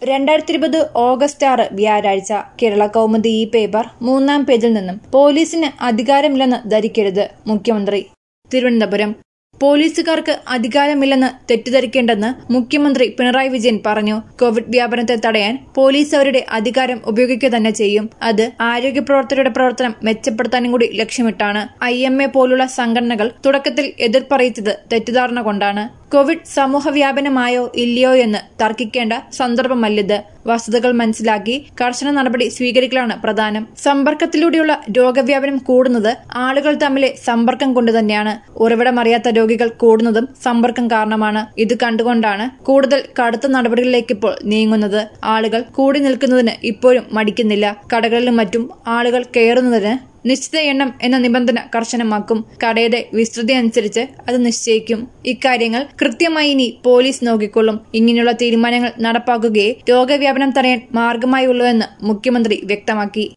രണ്ടായിരത്തി ഇരുപത് ഓഗസ്റ്റ് ആറ് വ്യാഴാഴ്ച കേരള കൗമുദി ഈ പേപ്പർ മൂന്നാം പേജിൽ നിന്നും പോലീസിന് അധികാരമില്ലെന്ന് ധരിക്കരുത് മുഖ്യമന്ത്രി തിരുവനന്തപുരം പോലീസുകാർക്ക് അധികാരമില്ലെന്ന് തെറ്റിദ്ധരിക്കേണ്ടെന്ന് മുഖ്യമന്ത്രി പിണറായി വിജയൻ പറഞ്ഞു കോവിഡ് വ്യാപനത്തെ തടയാൻ പോലീസ് അവരുടെ അധികാരം ഉപയോഗിക്കുക തന്നെ ചെയ്യും അത് ആരോഗ്യ പ്രവർത്തകരുടെ പ്രവർത്തനം മെച്ചപ്പെടുത്താനും കൂടി ലക്ഷ്യമിട്ടാണ് ഐ എം എ പോലുള്ള സംഘടനകൾ തുടക്കത്തിൽ എതിർപ്പറിയിച്ചത് തെറ്റിദ്ധാരണ കൊണ്ടാണ് കോവിഡ് സമൂഹ വ്യാപനമായോ ഇല്ലയോ എന്ന് തർക്കിക്കേണ്ട സന്ദർഭമല്ലിത് വസ്തുതകൾ മനസ്സിലാക്കി കർശന നടപടി സ്വീകരിക്കലാണ് പ്രധാനം സമ്പർക്കത്തിലൂടെയുള്ള രോഗവ്യാപനം കൂടുന്നത് ആളുകൾ തമ്മിലെ സമ്പർക്കം കൊണ്ട് തന്നെയാണ് ഉറവിടമറിയാത്ത രോഗികൾ കൂടുന്നതും സമ്പർക്കം കാരണമാണ് ഇത് കണ്ടുകൊണ്ടാണ് കൂടുതൽ കടുത്ത നടപടികളിലേക്ക് ഇപ്പോൾ നീങ്ങുന്നത് ആളുകൾ കൂടി നിൽക്കുന്നതിന് ഇപ്പോഴും മടിക്കുന്നില്ല കടകളിലും മറ്റും ആളുകൾ കയറുന്നതിന് നിശ്ചിത എണ്ണം എന്ന നിബന്ധന കർശനമാക്കും കടയുടെ വിസ്തൃതി അനുസരിച്ച് അത് നിശ്ചയിക്കും ഇക്കാര്യങ്ങൾ കൃത്യമായി ഇനി പോലീസ് നോക്കിക്കൊള്ളും ഇങ്ങനെയുള്ള തീരുമാനങ്ങൾ നടപ്പാക്കുകയെ രോഗവ്യാപനം തടയാൻ മാർഗമായുള്ളൂ എന്ന് മുഖ്യമന്ത്രി വ്യക്തമാക്കി